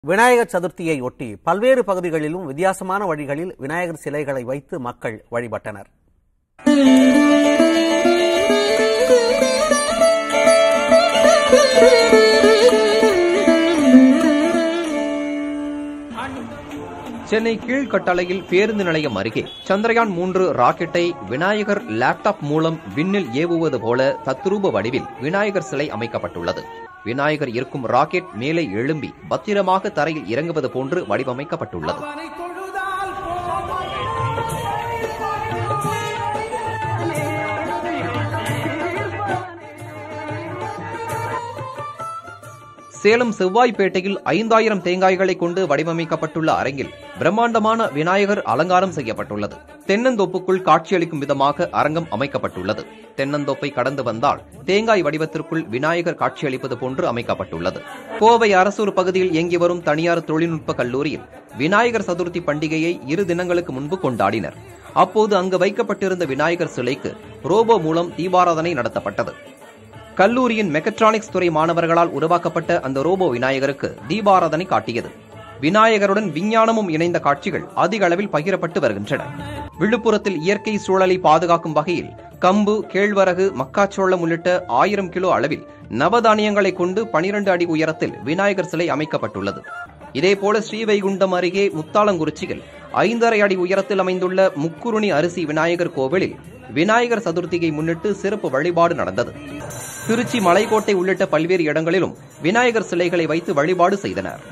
விநாயகர் சதுர்த்தியை ஒட்டி பல்வேறு பகுதிகளிலும் வித்தியாசமான வழிகளில் விநாயகர் சிலைகளை வைத்து மக்கள் வழிபட்டனர் சென்னை கீழ்கட்டளையில் பேருந்து நிலையம் அருகே சந்திரயான் மூன்று ராக்கெட்டை விநாயகர் லேப்டாப் மூலம் விண்ணில் ஏவுவது போல தத்ரூப வடிவில் விநாயகர் சிலை அமைக்கப்பட்டுள்ளது விநாயகர் இருக்கும் ராக்கெட் மேலே எழும்பி பத்திரமாக தரையில் இறங்குவது போன்று வடிவமைக்கப்பட்டுள்ளது சேலம் செவ்வாய்ப்பேட்டையில் ஐந்தாயிரம் தேங்காய்களை கொண்டு வடிவமைக்கப்பட்டுள்ள அரங்கில் பிரம்மாண்டமான விநாயகர் அலங்காரம் செய்யப்பட்டுள்ளது தென்னந்தோப்புக்குள் காட்சியளிக்கும் விதமாக அரங்கம் அமைக்கப்பட்டுள்ளது தென்னந்தோப்பை கடந்து வந்தால் தேங்காய் வடிவத்திற்குள் விநாயகர் காட்சியளிப்பது போன்று அமைக்கப்பட்டுள்ளது கோவை அரசூர் பகுதியில் இயங்கி வரும் தனியார் தொழில்நுட்ப கல்லூரியில் விநாயகர் சதுர்த்தி பண்டிகையை இரு தினங்களுக்கு முன்பு கொண்டாடினர் அப்போது அங்கு வைக்கப்பட்டிருந்த விநாயகர் சிலைக்கு ரோபோ மூலம் தீபாராதனை நடத்தப்பட்டது கல்லூரியின் மெக்கட்ரானிக்ஸ் துறை மாணவர்களால் உருவாக்கப்பட்ட அந்த ரோபோ விநாயகருக்கு தீபாராதனை காட்டியது விநாயகருடன் விஞ்ஞானமும் இணைந்த காட்சிகள் அதிக அளவில் பகிரப்பட்டு வருகின்றன விழுப்புரத்தில் இயற்கை சூழலை பாதுகாக்கும் வகையில் கம்பு கேழ்வரகு மக்காச்சோளம் உள்ளிட்ட ஆயிரம் கிலோ அளவில் நவதானியங்களை கொண்டு பனிரெண்டு அடி உயரத்தில் விநாயகர் சிலை அமைக்கப்பட்டுள்ளது இதேபோல ஸ்ரீவைகுண்டம் அருகே முத்தாளங்குறிச்சியில் ஐந்தரை அடி உயரத்தில் அமைந்துள்ள முக்குருணி அரிசி விநாயகர் கோவிலில் விநாயகர் சதுர்த்தியை முன்னிட்டு சிறப்பு வழிபாடு நடந்தது திருச்சி மலைக்கோட்டை உள்ளிட்ட பல்வேறு இடங்களிலும் விநாயகர் சிலைகளை வைத்து வழிபாடு செய்தனர்